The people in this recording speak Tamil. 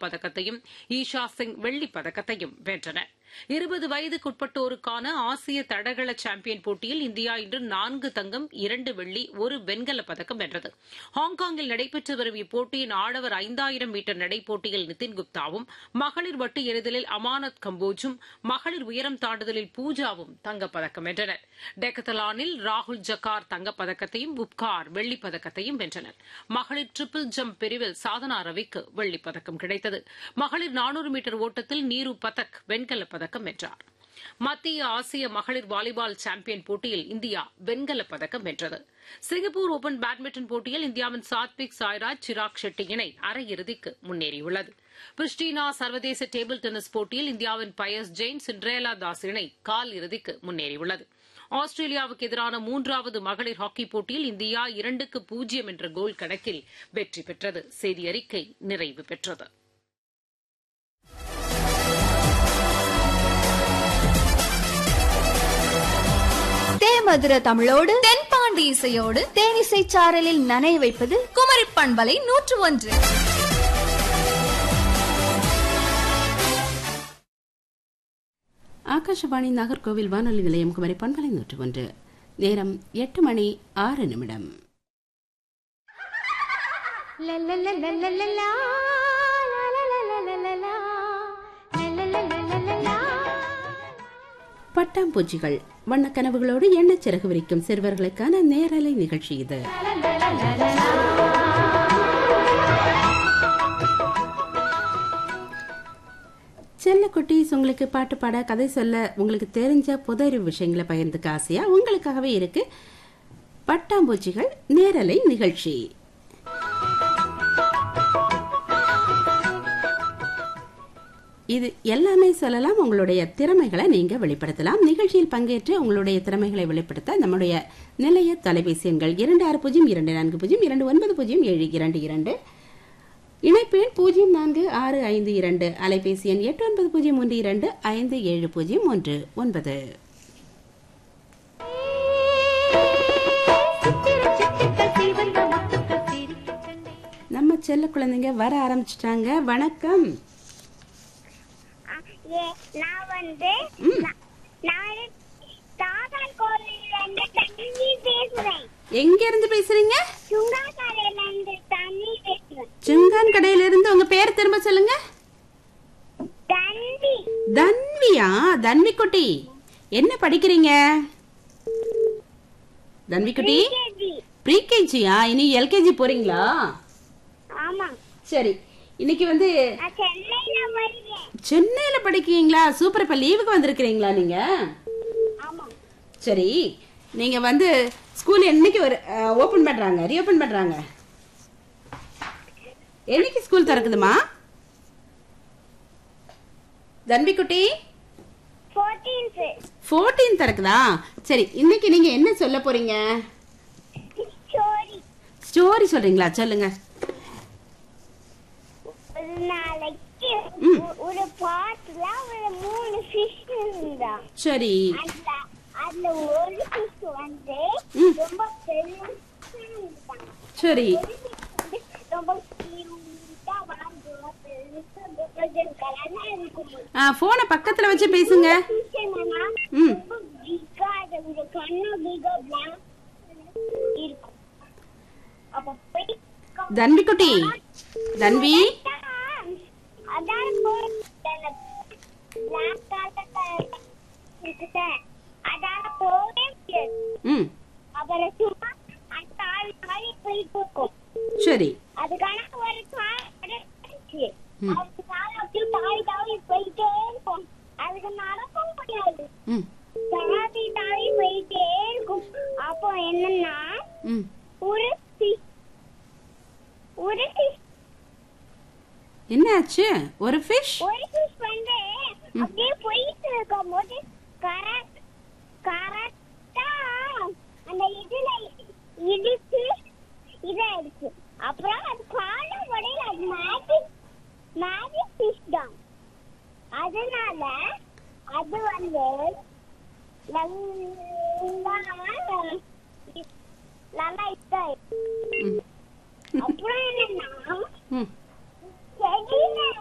பதக்கத்தையும் ஈஷா சிங் வெள்ளிப் பதக்கத்தையும் வென்றனர் இருபது வயதுக்குட்பட்டோருக்கான ஆசிய தடகள சாம்பியன் போட்டியில் இந்தியா இன்று நான்கு தங்கம் இரண்டு வெள்ளி ஒரு வெண்கலப் பதக்கம் வென்றது ஹாங்காங்கில் நடைபெற்று வரும் இப்போட்டியின் ஆடவர் ஐந்தாயிரம் மீட்டர் நடைப்போட்டியில் நிதின் குப்தாவும் மகளிர் வட்டு எறிதலில் அமானத் கம்போஜும் மகளிர் உயரம் தாண்டுதலில் பூஜாவும் தங்கப்பதக்கம் வென்றனர் டெக்கத்தலானில் ராகுல் ஜக்கார் தங்கப்பதக்கத்தையும் உப்கார் வெள்ளிப் பதக்கத்தையும் வென்றனர் மகளிர் ட்ரிபிள் ஜம்ப் பிரிவில் சாதனா ரவிக்கு வெள்ளிப் பதக்கம் கிடைத்தது மகளிர் நானூறு மீட்டர் ஓட்டத்தில் நீரு பதக் வெண்கலப் பதக்கம் வென்றார் மத்திய ஆசிய மகளிர் வாலிபால் சாம்பியன் போட்டியில் இந்தியா வெண்கலப் பதக்கம் வென்றது சிங்கப்பூர் ஓபன் பேட்மிண்டன் போட்டியில் இந்தியாவின் சாத்விக் சாய்ராஜ் சிராக் ஷெட்டி இணை அரையிறுதிக்கு முன்னேறியுள்ளது பிரிஸ்டினா சர்வதேச டேபிள் டென்னிஸ் போட்டியில் இந்தியாவின் பயஸ் ஜெயின் சிண்ட்ரேலா தாஸ் இணை கால் இறுதிக்கு முன்னேறியுள்ளது ஆஸ்திரேலியாவுக்கு எதிரான மூன்றாவது மகளிர் ஹாக்கி போட்டியில் இந்தியா இரண்டுக்கு பூஜ்ஜியம் என்ற கோல் கணக்கில் வெற்றி பெற்றது செய்தி அறிக்கை நிறைவு பெற்றது தேமதுர தமிழோடு தென்பாண்டி இசையோடு தேனிசை சாரலில் நனைய வைப்பது குமரி பண்பலை நூற்று ஒன்று ஆகாஷவாணி நாகர்கோவில் வானொலி நிலையம் குமரி பண்பலை நூற்று ஒன்று நேரம் எட்டு மணி ஆறு நிமிடம் பட்டாம்பூச்சிகள் வண்ணக் கனவுகளோடு எண்ணச் சிறகு விரிக்கும் சிறுவர்களுக்கான நேரலை நிகழ்ச்சி இது செல்லக்குட்டீஸ் உங்களுக்கு பாட்டு பாட கதை சொல்ல உங்களுக்கு தெரிஞ்ச புதறிவு விஷயங்களை பகிர்ந்துக்க ஆசையா உங்களுக்காகவே இருக்கு பட்டாம்பூச்சிகள் நேரலை நிகழ்ச்சி இது எல்லாமே சொல்லலாம் உங்களுடைய திறமைகளை நீங்க வெளிப்படுத்தலாம் நிகழ்ச்சியில் பங்கேற்று உங்களுடைய திறமைகளை வெளிப்படுத்த நம்முடைய நிலைய தொலைபேசி எண்கள் இரண்டு ஆறு பூஜ்ஜியம் இரண்டு நான்கு பூஜ்ஜியம் இரண்டு ஒன்பது பூஜ்ஜியம் ஏழு இரண்டு இரண்டு இணைப்பு எண் பூஜ்ஜியம் நான்கு ஆறு ஐந்து இரண்டு அலைபேசி எண் எட்டு ஒன்பது பூஜ்ஜியம் ஒன்று இரண்டு ஐந்து ஏழு பூஜ்ஜியம் ஒன்று ஒன்பது நம்ம செல்ல குழந்தைங்க வர ஆரம்பிச்சிட்டாங்க வணக்கம் ஏ நான் வந்து நா- நான் தாதான் கோவில்ல இருந்து தண்ணி பேசுறேன் எங்க இருந்து பேசுறீங்க சுங்காக்காரையில இருந்து தண்ணி பேசுறேன் சுங்கான் கடையில இருந்து உங்க பேர் திரும்ப சொல்லுங்க தண்ணி தன்வியா தன்வி குட்டி என்ன படிக்கிறீங்க தன்வி குட்டி கேஜி ப்ரீகேஜியா இனி எல்கேஜி போறீங்களா ஆமா சரி இன்னைக்கு வந்து நான் சென்னையில வருவேன் சென்னையில படிக்கிறீங்களா சூப்பர் இப்ப லீவுக்கு வந்திருக்கிறீங்களா நீங்க ஆமா சரி நீங்க வந்து ஸ்கூல் என்னைக்கு ஒரு ஓபன் பண்றாங்க ரீஓபன் பண்றாங்க என்னைக்கு ஸ்கூல் திறக்குதுமா தன்விக்குட்டி ஃபோர்டீன்த் ஃபோர்டீன் திறக்குதா சரி இன்னைக்கு நீங்க என்ன சொல்ல போறீங்க ஸ்டோரி ஸ்டோரி சொல்றீங்களா சொல்லுங்க ஒரு நாளைக்கு ம். ஒ- ஒரு பாட்டுல ஒரு மூணு ஃபிஷ் இருந்தா சரி அதுல அதுல ஒரு ஃபிஷ் வந்து ம். ரொம்ப பெருசா இருந்தான் சரி ரொம்ப cute-ஆ வாழ்ந்து பெருசா golden colour-ல இருக்கும். போனை பக்கத்துல வச்சு பேசுங்க fish என்னன்னா, ம். ரொம்ப big-ஆ அது கண்ணு big-ஆ black இருக்கும். அப்ப போய் தன்விக்குட்டி தன்வி அதான் போய் அந்த black colour இருக்குதே, அதால போகவே முடியாது. ம் அப்புறம் சும்மா அந்த தாவி தாவி போயிட்டு இருக்கும் சரி அதுக்கான ஒரு கார் கிடைச்சு ம். அது கார் அப்படியே தாவி தாவி போயிட்டே இருக்கும் அதுக்கு நடக்க முடியாது ம் தாவி தாவி போயிட்டே இருக்கும் அப்போ என்னன்னா ம் ஒரு fish- ஒரு fish- என்னாச்சு ஒரு ஃபிஷ் ஒரு fish வந்து அப்படியே போயிட்டு இருக்கும் போது கரெக்ட் கரெக்டா அந்த இதுல இடிச்சு இதாயிடுச்சு அப்புறம் அது கால உடையில அது மேஜிக் மேஜிக் ஃபிஷ் தான் அதனால அது வந்து நல்லா நல்லா இதாயிடுச்சு ம் அப்புறம் என்னன்னா ம் செடியில